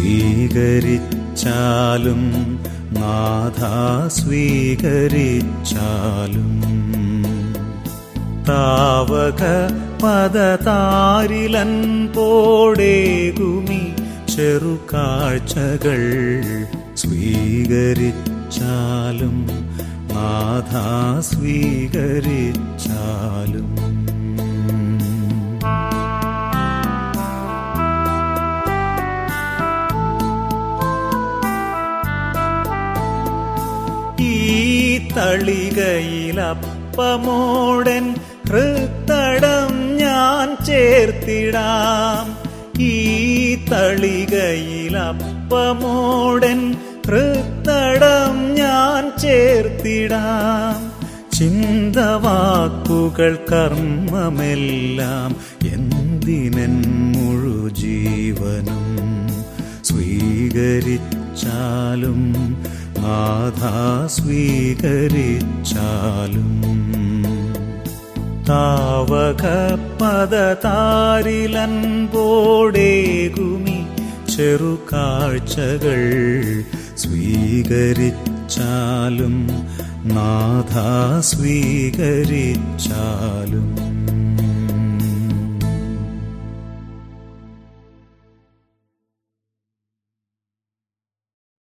സ്വീകരിച്ചാലും നാഥ സ്വീകരിച്ചാലും താവക പദതാരിലൻ പോടേകുമി ചെറുകാഴ്ചകൾ സ്വീകരിച്ചാലും നാഥ സ്വീകരിച്ചാലും ഈ തളികയിലപ്പമോടൻ ഹൃത്തടം ഞാൻ ചേർത്തിടാം ഈ തളികയിലപ്പമോടൻ ഹൃത്തടം ഞാൻ ചേർത്തിടാം ചിന്തവാക്കുകൾ കർമ്മമെല്ലാം എന്തിനൻ മുഴുജീവനും സ്വീകരിച്ചാലും നാഥ സ്വീകരിച്ചാലും താവക പദതാരിലൻ പോടേകുമി ചെറുകാഴ്ചകൾ സ്വീകരിച്ചാലും നാഥ സ്വീകരിച്ചാലും